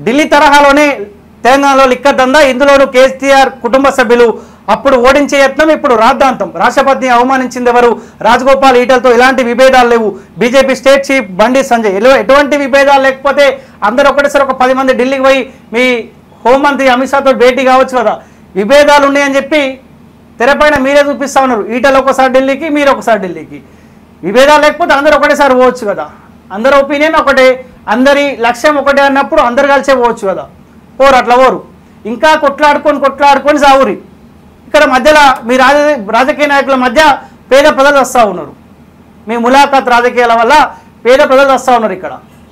ఢిల్లీ తరహాలోనే తెలంగాణలో లిక్కర్ దందా ఇందులోనూ కేసీఆర్ కుటుంబ సభ్యులు అప్పుడు ఓడించే యత్నం ఇప్పుడు రాద్ధాంతం రాష్ట్రపతిని అవమానించింది ఎవరు రాజగోపాల్ ఈటలతో ఎలాంటి విభేదాలు లేవు బీజేపీ స్టేట్ చీఫ్ బండి సంజయ్ ఎలు- ఎటువంటి విభేదాలు లేకపోతే అందరూ ఒకటేసారి ఒక పది మంది ఢిల్లీకి పోయి మీ హోంమంత్రి అమిత్ షాతో భేటీ కావచ్చు కదా విభేదాలు ఉన్నాయని చెప్పి తెరపైన మీరే చూపిస్తా ఉన్నారు ఈటలు ఒకసారి ఢిల్లీకి మీరు ఒకసారి ఢిల్లీకి విభేదాలు లేకపోతే అందరూ ఒకటేసారి పోవచ్చు కదా అందరి ఒపీనియన్ ఒకటే అందరి లక్ష్యం ఒకటే అన్నప్పుడు అందరు కలిసే పోవచ్చు కదా పోరు అట్లా పోరు ఇంకా కొట్లాడుకొని కొట్లాడుకొని సావురి ఇక్కడ మధ్యలో మీ రాజ రాజకీయ నాయకుల మధ్య పేద ప్రజలు వస్తూ ఉన్నారు మీ ములాఖాత్ రాజకీయాల వల్ల పేద ప్రజలు వస్తూ ఉన్నారు ఇక్కడ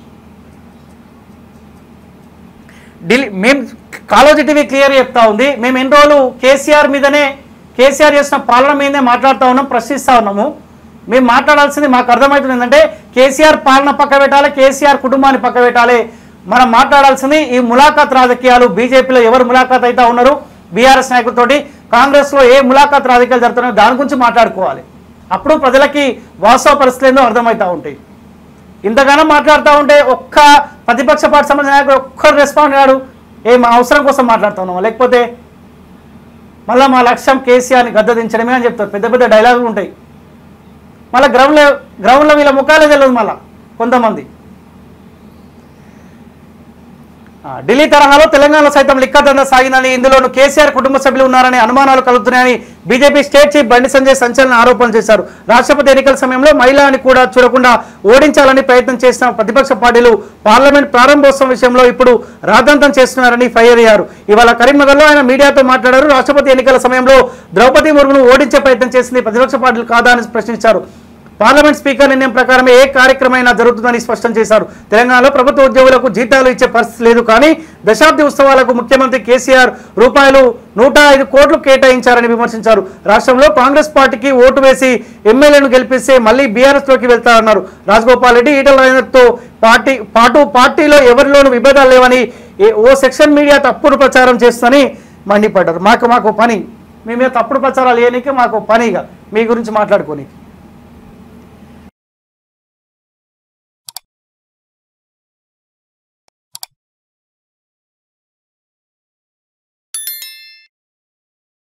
ఢిల్లీ మేము కాలోజీ టీవీ క్లియర్ చెప్తా ఉంది మేము ఎన్ని రోజులు కేసీఆర్ మీదనే కేసీఆర్ చేసిన పాలన మీదనే మాట్లాడుతూ ఉన్నాం ప్రశ్నిస్తూ ఉన్నాము మేము మాట్లాడాల్సింది మాకు అర్థమవుతుంది ఏంటంటే కేసీఆర్ పాలన పక్క పెట్టాలి కేసీఆర్ కుటుంబాన్ని పక్క పెట్టాలి మనం మాట్లాడాల్సింది ఈ ములాఖాత్ రాజకీయాలు బీజేపీలో ఎవరు ములాఖాత్ అయితే ఉన్నారు బీఆర్ఎస్ నాయకులతోటి కాంగ్రెస్లో ఏ ములాఖాత్ రాజకీయాలు జరుగుతున్నాయో దాని గురించి మాట్లాడుకోవాలి అప్పుడు ప్రజలకి వాస్తవ పరిస్థితులు ఏందో అర్థమవుతూ ఉంటాయి ఇంతగానో మాట్లాడుతూ ఉంటే ఒక్క ప్రతిపక్ష పార్టీ సంబంధించిన నాయకుడు ఒక్కరు రెస్పాండ్ కాడు ఏ మా అవసరం కోసం మాట్లాడుతున్నామా లేకపోతే మళ్ళీ మా లక్ష్యం కేసీఆర్ని గద్దదించడమే అని చెప్తారు పెద్ద పెద్ద డైలాగులు ఉంటాయి మళ్ళీ గ్రౌండ్లో గ్రౌండ్లో వీళ్ళ ముఖాలే తెలియదు మళ్ళీ కొంతమంది ఆ, ఢిల్లీ తరహాలో తెలంగాణలో సైతం లిక్కదంద సాగిందని ఇందులోనూ కేసీఆర్ కుటుంబ సభ్యులు ఉన్నారని అనుమానాలు కలుగుతున్నాయని బీజేపీ స్టేట్ చీఫ్ బండి సంజయ్ సంచలన ఆరోపణలు చేశారు రాష్ట్రపతి ఎన్నికల సమయంలో మహిళని కూడా చూడకుండా ఓడించాలని ప్రయత్నం చేసిన ప్రతిపక్ష పార్టీలు పార్లమెంట్ ప్రారంభోత్సవం విషయంలో ఇప్పుడు రాద్ధాంతం చేస్తున్నారని ఫైర్ అయ్యారు ఇవాళ కరీంనగర్లో ఆయన మీడియాతో మాట్లాడారు రాష్ట్రపతి ఎన్నికల సమయంలో ద్రౌపది ముర్మును ఓడించే ప్రయత్నం చేసింది ప్రతిపక్ష పార్టీలు కాదా అని ప్రశ్నించారు పార్లమెంట్ స్పీకర్ నిర్ణయం ప్రకారమే ఏ కార్యక్రమైనా జరుగుతుందని స్పష్టం చేశారు తెలంగాణలో ప్రభుత్వ ఉద్యోగులకు జీతాలు ఇచ్చే పరిస్థితి లేదు కానీ దశాబ్ది ఉత్సవాలకు ముఖ్యమంత్రి కేసీఆర్ రూపాయలు నూట ఐదు కోట్లు కేటాయించారని విమర్శించారు రాష్ట్రంలో కాంగ్రెస్ పార్టీకి ఓటు వేసి ఎమ్మెల్యేను గెలిపిస్తే మళ్ళీ బీఆర్ఎస్ లోకి వెళ్తారన్నారు రాజగోపాల్ రెడ్డి ఈటల రాజేందర్తో పార్టీ పాటు పార్టీలో ఎవరిలోనూ విభేదాలు లేవని ఏ- ఓ సెక్షన్ మీడియా తప్పుడు ప్రచారం చేస్తుందని మండిపడ్డారు మాకు మాకు పని మీ మీద తప్పుడు ప్రచారాలు చేయనీకి మాకు పనిగా మీ గురించి మాట్లాడుకోనికి